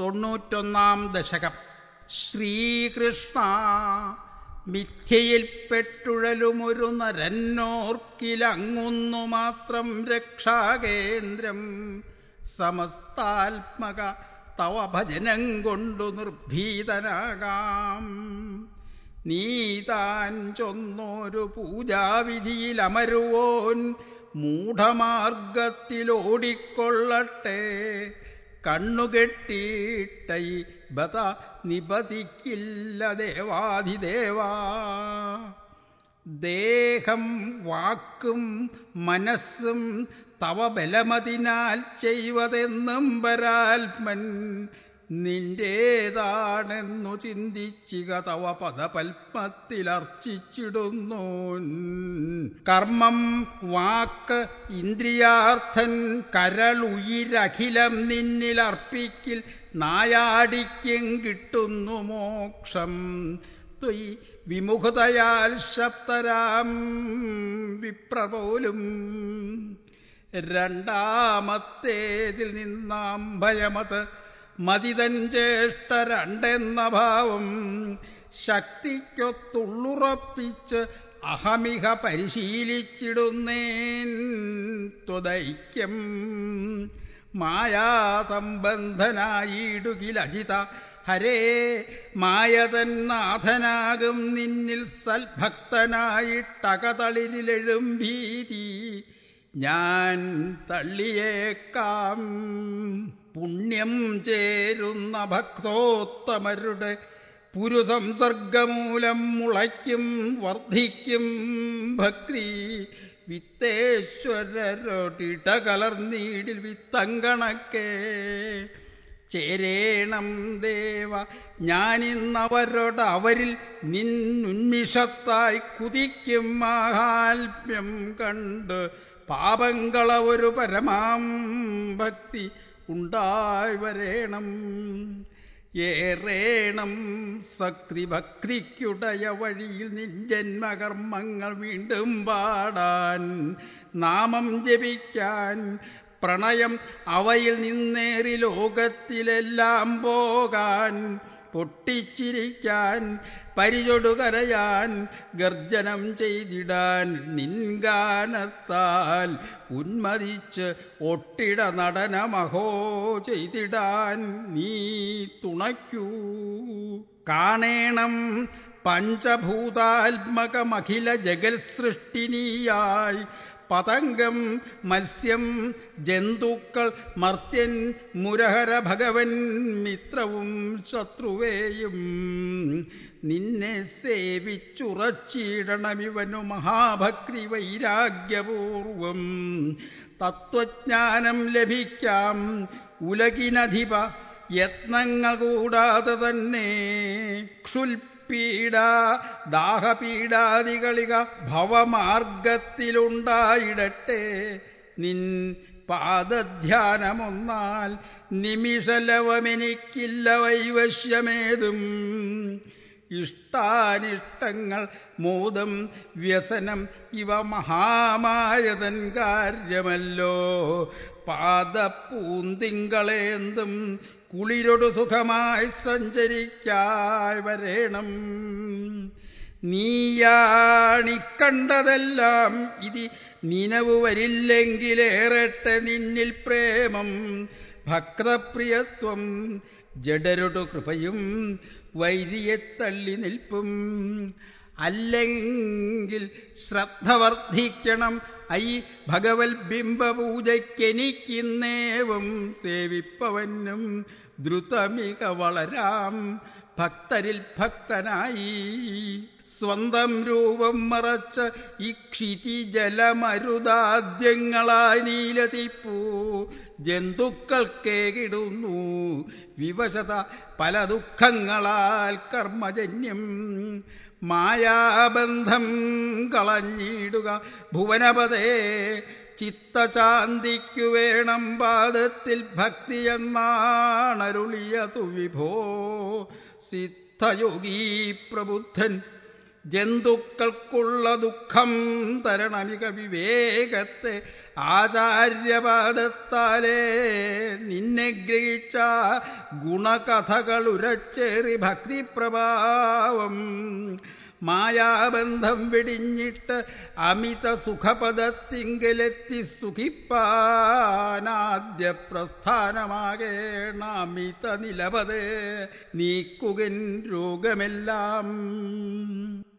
തൊണ്ണൂറ്റൊന്നാം ദശകം ശ്രീകൃഷ്ണ മിഥ്യയിൽപ്പെട്ടുഴലുമൊരു നരന്നോർക്കിലങ്ങുന്നു മാത്രം രക്ഷാകേന്ദ്രം സമസ്താത്മക തവ ഭജനം കൊണ്ടു നിർഭീതനാകാം നീ താൻ ചൊന്നൊരു പൂജാവിധിയിൽ അമരുവോൻ മൂഢമാർഗത്തിലോടിക്കൊള്ളട്ടെ കണ്ണുകെട്ടിയിട്ടൈ ബത നിപതിക്കില്ല ദേവാധിദേവാ ദേഹം വാക്കും മനസ്സും തവ ബലമതിനാൽ ചെയ്വതെന്നും പരാത്മൻ നിന്റേതാണെന്നു ചിന്തിച്ചിക തവ പദപൽപ്പത്തിലർച്ചിച്ചിടുന്നു കർമ്മം വാക്ക് ഇന്ദ്രിയാർത്ഥൻ കരളുയിരഖിലം നിന്നിലർപ്പിക്കിൽ നായാടിക്കും കിട്ടുന്നു മോക്ഷം ത്വയി വിമുഖതയാൽ ശബ്ദരാം വിപ്രപോലും രണ്ടാമത്തേതിൽ നിന്നാം ഭയമത് മതിതൻ ചേഷ്ട രണ്ടെന്ന ഭാവം ശക്തിക്കൊത്തുള്ളുറപ്പിച്ച് അഹമിക പരിശീലിച്ചിടുന്നേൻ ത്വദൈക്യം മായാസംബന്ധനായിടുകിലജിത ഹരേ മായതൻ നാഥനാകും നിന്നിൽ സൽഭക്തനായിട്ടകതളിരിലെഴും ഭീതി ഞാൻ തള്ളിയേക്കാം പുണ്യം ചേരുന്ന ഭക്തോത്തമരുടെ പുരുസംസർഗമൂലം മുളയ്ക്കും വർദ്ധിക്കും ഭക്തി വിത്തേശ്വരരോടിട കലർന്നീടിൽ വിത്തങ്കണക്കേ ചേരേണം ദേവ ഞാനിന്നവരോട് അവരിൽ നിന്നുന്മിഷത്തായി കുതിക്കും മാഹാത്മ്യം കണ്ട് പാപങ്ങള ഒരു പരമാം ഭക്തി ഉണ്ടായി വരേണം ഏറേണം സക്തി ഭക്തിക്കുടയ വഴിയിൽ നിൻ ജന്മകർമ്മങ്ങൾ വീണ്ടും പാടാൻ നാമം ജപിക്കാൻ പ്രണയം അവയിൽ നിന്നേറി ലോകത്തിലെല്ലാം പോകാൻ പൊട്ടിച്ചിരിക്കാൻ പരിചൊടുകരയാൻ ഗർജനം ചെയ്തിടാൻ നിൻഗാനത്താൽ ഉന്മതിച്ച് ഒട്ടിട നടനമഹോ ചെയ്തിടാൻ നീ തുണയ്ക്കൂ കാണേണം പഞ്ചഭൂതാത്മകമഖില ജഗൽ സൃഷ്ടിനിയായി പതംഗം മത്സ്യം ജന്തുക്കൾ മർത്യൻ മുരഹര ഭഗവൻ മിത്രവും ശത്രുവേയും നിന്നെ സേവിച്ചുറച്ചിടണമിവനു മഹാഭക്തി വൈരാഗ്യപൂർവം തത്വജ്ഞാനം ലഭിക്കാം ഉലകിനധിപ യത്നങ്ങൾ കൂടാതെ തന്നെ ക്ഷുൽപീഡ ദാഹപീഡാദികളിക ഭവമാർഗത്തിലുണ്ടായിടട്ടെ നിൻ പാദധ്യാനമൊന്നാൽ നിമിഷലവമെനിക്കില്ല വൈവശ്യമേതും ഇഷ്ടാനിഷ്ടങ്ങൾ മോദം വ്യസനം ഇവ മഹാമായതൻ കാര്യമല്ലോ പാദപ്പൂന്തിങ്കളേന്തും കുളിരൊടു സുഖമായി സഞ്ചരിക്കായി വരേണം നീയാണിക്കണ്ടതെല്ലാം ഇതി നിനവ് വരില്ലെങ്കിലേറട്ടെ നിന്നിൽ പ്രേമം ഭക്തപ്രിയത്വം ജഡരൊടു കൃപയും വൈരിയെ തള്ളി നിൽപ്പും അല്ലെങ്കിൽ ശ്രദ്ധ വർദ്ധിക്കണം ഐ ഭഗവത് ബിംബപൂജയ്ക്കെനിക്കിന്നേവം സേവിപ്പവനും ദ്രുതമിക വളരാം ഭക്തരിൽ ഭക്തനായി സ്വന്തം രൂപം മറച്ച ഈ ക്ഷിതിജലമരുതാദ്യങ്ങളായി നീലതിപ്പൂ ജന്തുക്കൾക്കേകിടുന്നു വിവശത പല ദുഃഖങ്ങളാൽ കർമ്മജന്യം മായാബന്ധം കളഞ്ഞിടുക ഭുവനപതേ ചിത്തശാന്തിക്കു വേണം പാദത്തിൽ ഭക്തി എന്നാണരുളിയതു വിഭോ സിദ്ധയോഗീ പ്രബുദ്ധൻ ജന്തുക്കൾക്കുള്ള ദുഃഖം തരണമിക വിവേകത്തെ ആചാര്യപാദത്താലേ നിന്നെ ഗ്രഹിച്ച ഗുണകഥകൾ ഉരച്ചേറി ഭക്തിപ്രഭാവം മായാബന്ധം വെടിഞ്ഞിട്ട് അമിത സുഖപദത്തിങ്കലെത്തി സുഖിപ്പാനാദ്യ പ്രസ്ഥാനമാകേണ അമിത നിലപത് നീക്കുകൻ രോഗമെല്ലാം